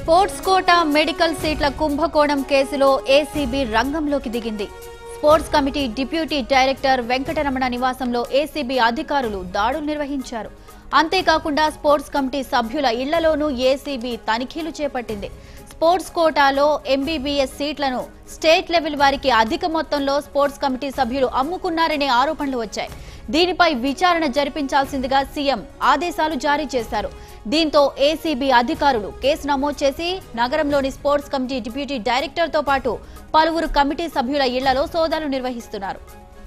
sports quota medical సీట్ల కుంభకోణం కేసులో ఏసీబీ రంగంలోకి దిగింది sports committee deputy director Venkataramana నివాసంలో ఏసీబీ అధికారులు దాడులు నిర్వహించారు అంతేకాకుండా స్పోర్ట్స్ కమిటీ సభ్యుల ఇళ్లలోనూ ఏసీబీ తనిఖీలు చేపట్టింది స్పోర్ట్స్ కోటాలో ఎంబీబీఎస్ సీట్లను స్టేట్ లెవెల్ వారికి అధిక మొత్తంలో స్పోర్ట్స్ కమిటీ సభ్యులు అమ్ముకున్నారనే ఆరోపణలు వచ్చాయి దీనిపై విచారణ జరిపించాల్సిందిగా సీఎం ఆదేశాలు జారీ చేశారు దీంతో ఏసీబీ అధికారులు కేసు నమోదు చేసి నగరంలోని స్పోర్ట్స్ కమిటీ డిప్యూటీ డైరెక్టర్ తో పాటు పలువురు కమిటీ సభ్యుల ఇళ్లలో సోదాలు నిర్వహిస్తున్నారు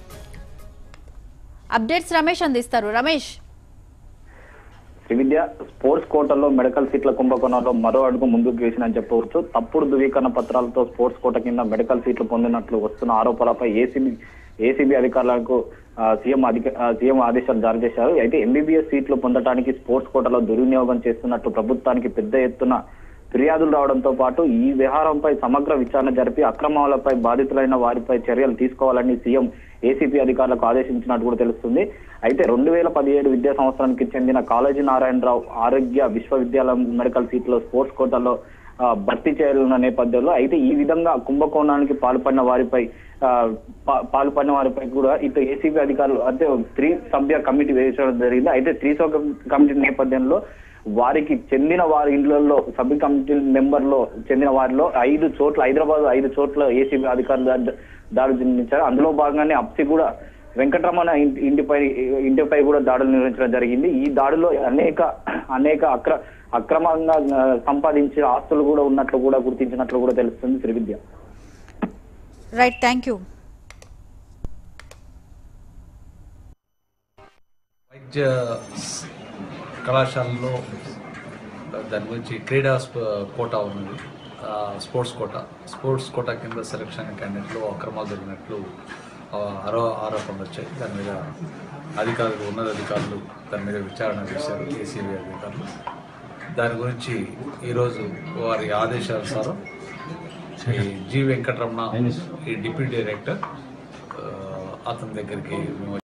అప్డేట్స్ రమేష్ అందిస్తారు రమేష్ శ్రీవిద్య స్పోర్ట్స్ కోటాలో మెడికల్ సీట్ల కుంభకోణంలో మరో అడుగు ముందుకు వేసిందని చెప్పవచ్చు తప్పుడు ధృవీకరణ పత్రాలతో స్పోర్ట్స్ కోట కింద మెడికల్ సీట్లు పొందినట్లు వస్తున్న ఆరోపణలపై ఏసీబీ ఏసీబీ అధికారులకు ఆ, సీఎం అధిక ఆ, సీఎం ఆదేశాలు జారీ చేశారు అయితే ఎంబీబీఎస్ సీట్లు పొందడానికి స్పోర్ట్స్ కోటాలో దుర్వినియోగం చేస్తున్నట్లు ప్రభుత్వానికి పెద్ద ఎత్తున ఫిర్యాదులు రావడంతో పాటు ఈ వ్యవహారంపై సమగ్ర విచారణ జరిపి అక్రమాలపై బాధితులైన వారిపై చర్యలు తీసుకోవాలని సీఎం ఏసీపీ అధికారులకు ఆదేశించినట్టు కూడా తెలుస్తుంది అయితే రెండు వేల పదిహేడు విద్యా సంవత్సరానికి చెందిన కాళోజీ నారాయణరావు ఆరోగ్య విశ్వవిద్యాలయం మెడికల్ సీట్లో స్పోర్ట్స్ కోటాలో ఆ, భర్తీ చేయాలన్న నేపథ్యంలో అయితే ఈ విధంగా కుంభకోణానికి పాల్పడిన వారిపై ఆ, పా- పాల్పడిన వారిపై కూడా ఇటు ఏసీబీ అధికారులు అంటే త్రీ సభ్య కమిటీ వేయించడం జరిగింది అయితే త్రీ సభ్య కమిటీ నేపథ్యంలో వారికి చెందిన వారి ఇండ్లలో సభ్య కమిటీ మెంబర్లో చెందిన వారిలో ఐదు చోట్ల హైదరాబాద్ ఐదు చోట్ల ఏసీబీ అధికారులు దా- దాడులు నిర్మించారు అందులో భాగంగానే అప్సి కూడా వెంకటరమణ ఇంటి- ఇంటిపై ఇంటిపై కూడా దాడులు నిర్వహించడం జరిగింది ఈ దాడిలో అనేక అనేక అక్ర అక్రమంగా ఆ, సంపాదించిన ఆస్తులు కూడా ఉన్నట్లు కూడా గుర్తించినట్లు కూడా తెలుస్తుంది శ్రీవిద్య రైట్ థ్యాంక్ యూ వైద్య కళాశాలలో దాని గురించి క్రీడా స్ప- కోటా ఉన్నది ఆ, స్పోర్ట్స్ కోటా స్పోర్ట్స్ కోటా కింద సెలక్షన్ క్యాండిడేట్లో అక్రమాలు జరిగినట్లు ఆ, ఆరో ఆరోపణలు వచ్చాయి దాని మీద అధికారులు ఉన్నత అధికారులు దాని మీద విచారణ చేశారు ఏసీబీ అధికారులు దాని గురించి ఈరోజు వారి ఆదేశానుసారం ఈ జి వెంకటరమణ ఈ డిప్యూటీ డైరెక్టర్ ఆ, అతని దగ్గరికి మేము